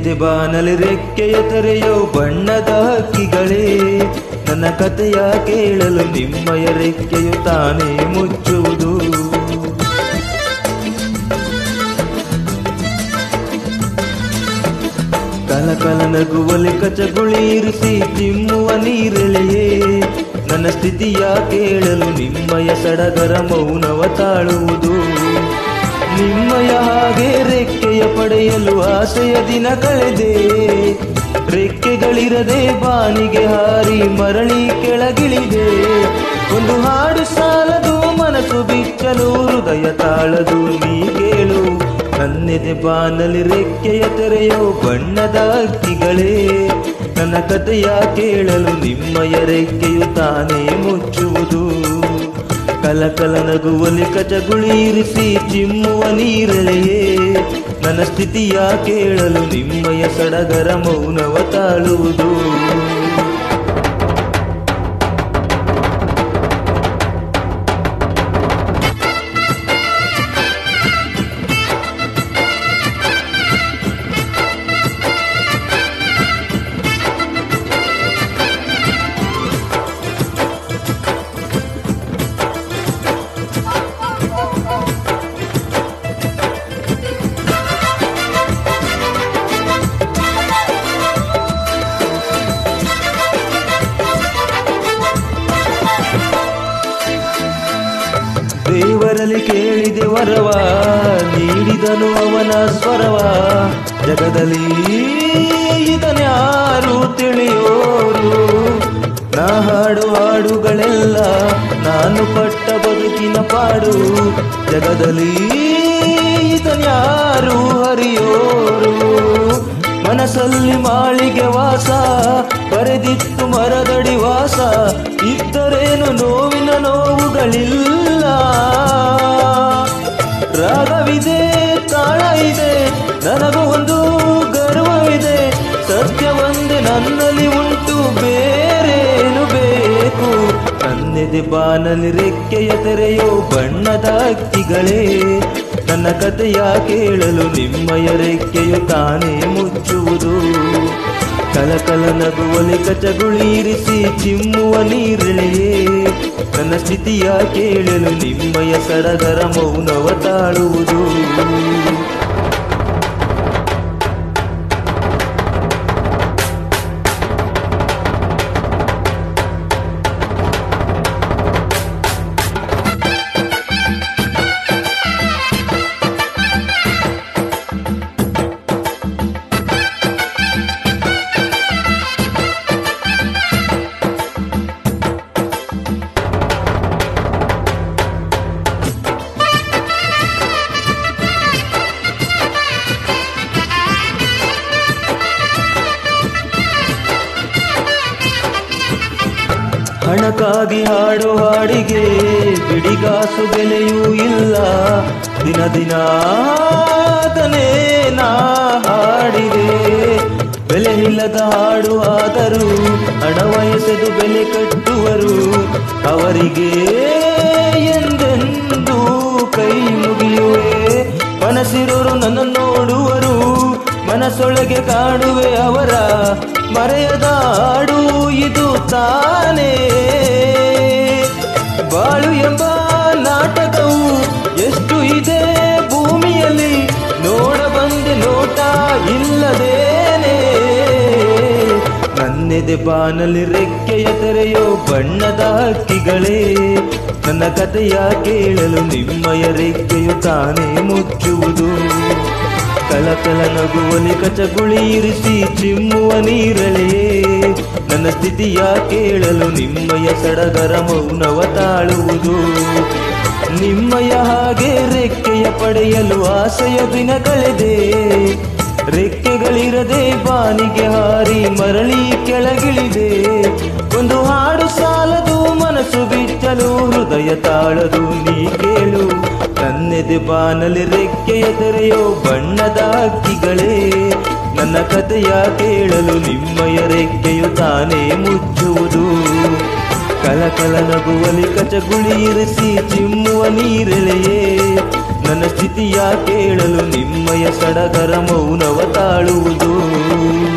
ನನ್ನಿದೆ ಬಾನಲಿ ರೆಕ್ಕೆಯ ತೆರೆಯೋ ಬಣ್ಣದ ಹಕ್ಕಿಗಳೇ ನನ್ನ ಕಥೆಯ ಕೇಳಲು ನಿಮ್ಮಯ ರೆಕ್ಕೆಯು ತಾನೇ ಮುಚ್ಚುವುದು ಕಲ ಕಲ ನಗುವಲಿ ಕಚಗುಳಿ ಇರಿಸಿ ಚಿಮ್ಮುವ ನೀರೆಳೆಯೇ ನನ್ನ ಸ್ಥಿತಿಯ ಕೇಳಲು ನಿಮ್ಮಯ ಸಡಗರ ಮೌನವ ತಾಳುವುದು ನಿಮ್ಮಯ ಹಾಗೆ ರೆಕ್ಕೆಯ ಪಡೆಯಲು ಆಸೆಯ ದಿನ ಕಳೆದೆ ರೆಕ್ಕೆಗಳಿರದೆ ಬಾನಿಗೆ ಹಾರಿ ಮರಳಿ ಕೆಳಗಿಳಿದೆ ಒಂದು ಹಾಡು ಸಾಲದು ಮನಸ್ಸು ಬಿಚ್ಚಲು ಹೃದಯ ತಾಳದು ನೀ ಕೇಳು ನನ್ನೆದೆ ಬಾನಲಿ ರೆಕ್ಕೆಯ ತೆರೆಯೋ ಬಣ್ಣದ ಅಕ್ಕಿಗಳೇ ನನ್ನ ಕಥೆಯ ಕೇಳಲು ನಿಮ್ಮಯ ರೆಕ್ಕೆಯು ತಾನೇ ಮುಚ್ಚುವುದು ಕಲ ಕಲ ನಗುವಲಿ ಕಚಗುಳಿ ಇರಿಸಿ ಚಿಮ್ಮುವ ನೀರೆಳೆಯೇ ನನ್ನ ಸ್ಥಿತಿಯ ಕೇಳಲು ನಿಮ್ಮಯ ಸಡಗರ ಮೌನವ ತಾಳುವುದು ದೇವರಲ್ಲಿ ಕೇಳಿದೆ ವರವ ನೀಡಿದನು ಅವನ ಸ್ವರವ ಜಗದಲ್ಲಿ ಇದನ್ಯಾರು ತಿಳಿಯೋರು ನಾ ಹಾಡು ಹಾಡುಗಳೆಲ್ಲ ನಾನು ಪಟ್ಟ ಬದುಕಿನ ಪಾಡು ಜಗದಲ್ಲಿ ಇದನ್ಯಾರು ಹರಿಯೋರು ಮನಸ್ಸಲ್ಲಿ ಮಾಳಿಗೆ ವಾಸ ಬರೆದಿತ್ತು ಮರದಡಿ ವಾಸ ಇದ್ದರೇನು ನೋವಿನ ನೋವುಗಳಿಲ್ಲ ರಾಗವಿದೆ ತಾಳ ಇದೆ ನನಗೂ ಒಂದು ಗರ್ವವಿದೆ ಸತ್ಯ ಒಂದೇ ನನ್ನಲ್ಲಿ ಉಂಟು ಬೇರೇನು ಬೇಕು ನನ್ನೆದೆ ಬಾನಲಿ ರೆಕ್ಕೆಯ ತೆರೆಯೋ ಬಣ್ಣದ ಅಕ್ಕಿಗಳೇ ನನ್ನ ಕಥೆಯ ಕೇಳಲು ನಿಮ್ಮಯ ರೆಕ್ಕೆಯು ತಾನೇ ಮುಚ್ಚುವುದು ಕಲ ಕಲ ನಗುವಲಿ ಕಚಗುಳಿ ಇರಿಸಿ ಚಿಮ್ಮುವ ನೀರೆಳೆಯೇ ನನ್ನ ಸ್ಥಿತಿಯ ಕೇಳಲು ನಿಮ್ಮಯ ಸಡಗರ ಮೌನವ ತಾಳುವುದು ಹಣಕ್ಕಾಗಿ ಹಾಡೋ ಹಾಡಿಗೆ ಬಿಡಿಗಾಸು ಬೆಲೆಯೂ ಇಲ್ಲ ದಿನ ದಿನ ಅದನ್ನೇ ನಾ ಹಾಡಿದೆ ಬೆಲೆ ಇಲ್ಲದ ಹಾಡು ಆದರೂ ಹಣವ ಎಸೆದು ಬೆಲೆ ಕಟ್ಟುವರು ಅವರಿಗೆ ಎಂದೆಂದೂ ಕೈ ಮುಗಿಯುವೆ ಮನಸ್ಸಿರೋರು ನನ್ನ ನೋಡುವರು ಮನಸ್ಸೊಳಗೆ ಕಾಣುವೆ ಅವರ ಮರೆಯದ ಹಾಡು ಇದು ತಾನೇ ಬಾಳು ಎಂಬ ನಾಟಕವು ಎಷ್ಟು ಇದೆ ಭೂಮಿಯಲ್ಲಿ ನೋಡ ಬಂದೆ ನೋಟ ಇಲ್ಲದೇನೆ ನನ್ನೆದೆ ಬಾನಲಿ ರೆಕ್ಕೆಯ ತೆರೆಯೋ ಬಣ್ಣದ ಹಕ್ಕಿಗಳೇ ನನ್ನ ಕಥೆಯ ಕೇಳಲು ನಿಮ್ಮಯ ರೆಕ್ಕೆಯು ತಾನೇ ಮುಚ್ಚುವುದು ಕಲ ಕಲ ನಗುವಲಿ ಕಚಗುಳಿ ಇರಿಸಿ ಚಿಮ್ಮುವ ನೀರಳೆಯೇ ನನ್ನ ಸ್ಥಿತಿಯ ಕೇಳಲು ನಿಮ್ಮಯ ಸಡಗರ ಮೌನವ ತಾಳುವುದು ನಿಮ್ಮಯ ಹಾಗೆ ರೆಕ್ಕೆಯ ಪಡೆಯಲು ಆಸೆಯ ದಿನ ಕಳೆದೆ ರೆಕ್ಕೆಗಳಿರದೆ ಬಾನಿಗೆ ಹಾರಿ ಮರಳಿ ಕೆಳಗಿಳಿದೆ ಒಂದು ಹಾಡು ಸಾಲದು ಮನಸ್ಸು ಬಿಚ್ಚಲು ಹೃದಯ ತಾಳದು ನೀ ಕೇಳು ನನ್ನೆದೆ ಬಾನಲಿ ರೆಕ್ಕೆಯ ತೆರೆಯೋ ಬಣ್ಣದ ಹಕ್ಕಿಗಳೇ ನನ್ನ ಕಥೆಯ ಕೇಳಲು ನಿಮ್ಮಯ ರೆಕ್ಕೆಯು ತಾನೇ ಮುಚ್ಚುವುದು ಕಲ ಕಲ ನಗುವಲಿ ಕಚಗುಳಿ ಇರಿಸಿ ಚಿಮ್ಮುವ ನೀರೆಳೆಯೇ ನನ್ನ ನನ್ನ ಸ್ಥಿತಿಯ ಕೇಳಲು ನಿಮ್ಮಯ ಸಡಗರ ಮೌನವ ತಾಳುವುದು